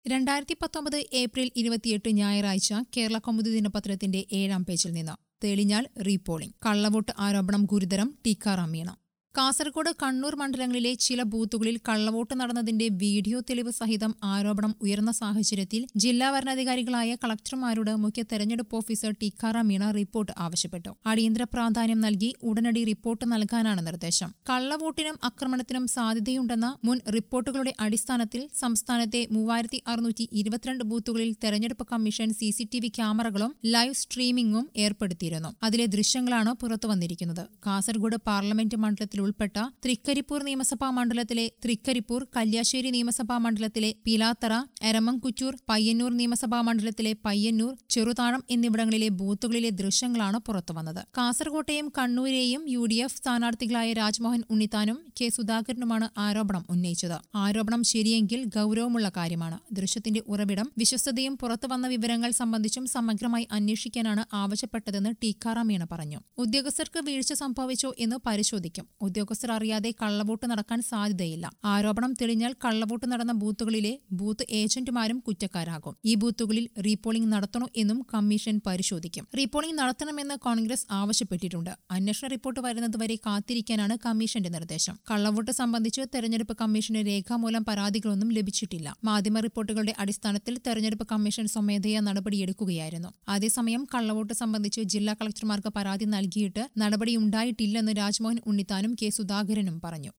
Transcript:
രണ്ടായിരത്തി പത്തൊമ്പത് ഏപ്രിൽ ഇരുപത്തിയെട്ട് ഞായറാഴ്ച കേരള കൗമുദി ദിനപത്രത്തിന്റെ ഏഴാം പേജിൽ നിന്ന് തെളിഞ്ഞാൽ റീപോളിംഗ് കള്ളവോട്ട് ആരോപണം ഗുരുതരം ടീക്കാറാം മീണ കാസർഗോഡ് കണ്ണൂർ മണ്ഡലങ്ങളിലെ ചില ബൂത്തുകളിൽ കള്ളവോട്ട് നടന്നതിന്റെ വീഡിയോ തെളിവ് സഹിതം ആരോപണം ഉയർന്ന സാഹചര്യത്തിൽ ജില്ലാ വരണാധികാരികളായ കളക്ടർമാരോട് മുഖ്യ തെരഞ്ഞെടുപ്പ് ഓഫീസർ ടിക്കാറാം മീണ റിപ്പോർട്ട് ആവശ്യപ്പെട്ടു അടിയന്തര പ്രാധാന്യം നൽകി ഉടനടി റിപ്പോർട്ട് നൽകാനാണ് നിർദ്ദേശം കള്ളവോട്ടിനും ആക്രമണത്തിനും സാധ്യതയുണ്ടെന്ന മുൻ റിപ്പോർട്ടുകളുടെ അടിസ്ഥാനത്തിൽ സംസ്ഥാനത്തെ മൂവായിരത്തി അറുന്നൂറ്റി ഇരുപത്തിരണ്ട് ബൂത്തുകളിൽ തെരഞ്ഞെടുപ്പ് commission C C T V ക്യാമറകളും ലൈവ് സ്ട്രീമിംഗും ഏർപ്പെടുത്തിയിരുന്നു അതിലെ ദൃശ്യങ്ങളാണ് പുറത്തുവന്നിരിക്കുന്നത് കാസർഗോഡ് പാർലമെന്റ് മണ്ഡലത്തിൽ ഉൾപ്പെട്ട തൃക്കരിപ്പൂർ നിയമസഭാ മണ്ഡലത്തിലെ തൃക്കരിപ്പൂർ കല്യാശ്ശേരി നിയമസഭാ മണ്ഡലത്തിലെ പിലാത്തറ എരമംകുറ്റൂർ പയ്യന്നൂർ നിയമസഭാ മണ്ഡലത്തിലെ പയ്യന്നൂർ ചെറുതാഴം എന്നിവിടങ്ങളിലെ ബൂത്തുകളിലെ ദൃശ്യങ്ങളാണ് പുറത്തുവന്നത് കാസർകോട്ടെയും കണ്ണൂരെയും യു ഡി എഫ് സ്ഥാനാർത്ഥികളായ രാജ്മോഹൻ ഉണ്ണിത്താനും കെ സുധാകരനുമാണ് ആരോപണം ഉന്നയിച്ചത് ആരോപണം ശരിയെങ്കിൽ ഗൌരവമുള്ള കാര്യമാണ് ദൃശ്യത്തിന്റെ ഉറവിടം വിശ്വസ്തതയും പുറത്തുവന്ന വിവരങ്ങൾ സംബന്ധിച്ചും സമഗ്രമായി അന്വേഷിക്കാനാണ് ആവശ്യപ്പെട്ടതെന്ന് ടീക്കാറാം മീണ പറഞ്ഞു ഉദ്യോഗസ്ഥർക്ക് വീഴ്ച സംഭവിച്ചോ എന്ന് പരിശോധിക്കും ഉദ്യോഗസ്ഥർ അറിയാതെ കള്ളവോട്ട് നടക്കാൻ സാധ്യതയില്ല ആരോപണം തെളിഞ്ഞാൽ കള്ളവോട്ട് നടന്ന ബൂത്തുകളിലെ ബൂത്ത് ഏജന്റുമാരും കുറ്റക്കാരാകും ഈ ബൂത്തുകളിൽ റീപോളിംഗ് നടത്തണോ എന്നും കമ്മീഷൻ പരിശോധിക്കും റീപോളിംഗ് നടത്തണമെന്ന് കോൺഗ്രസ് ആവശ്യപ്പെട്ടിട്ടുണ്ട് അന്വേഷണ റിപ്പോർട്ട് വരുന്നതുവരെ കാത്തിരിക്കാനാണ് കമ്മീഷന്റെ നിർദ്ദേശം കള്ളവോട്ട് സംബന്ധിച്ച് തെരഞ്ഞെടുപ്പ് കമ്മീഷന് രേഖാമൂലം പരാതികളൊന്നും ലഭിച്ചിട്ടില്ല മാധ്യമ റിപ്പോർട്ടുകളുടെ അടിസ്ഥാനത്തിൽ തെരഞ്ഞെടുപ്പ് കമ്മീഷൻ സ്വമേധയാ നടപടിയെടുക്കുകയായിരുന്നു അതേസമയം കള്ളവോട്ട് സംബന്ധിച്ച് ജില്ലാ കളക്ടർമാർക്ക് പരാതി നൽകിയിട്ട് നടപടിയുണ്ടായിട്ടില്ലെന്ന് രാജ്മോഹൻ ഉണ്ണിത്താനും കെ സുധാകരനും പറഞ്ഞു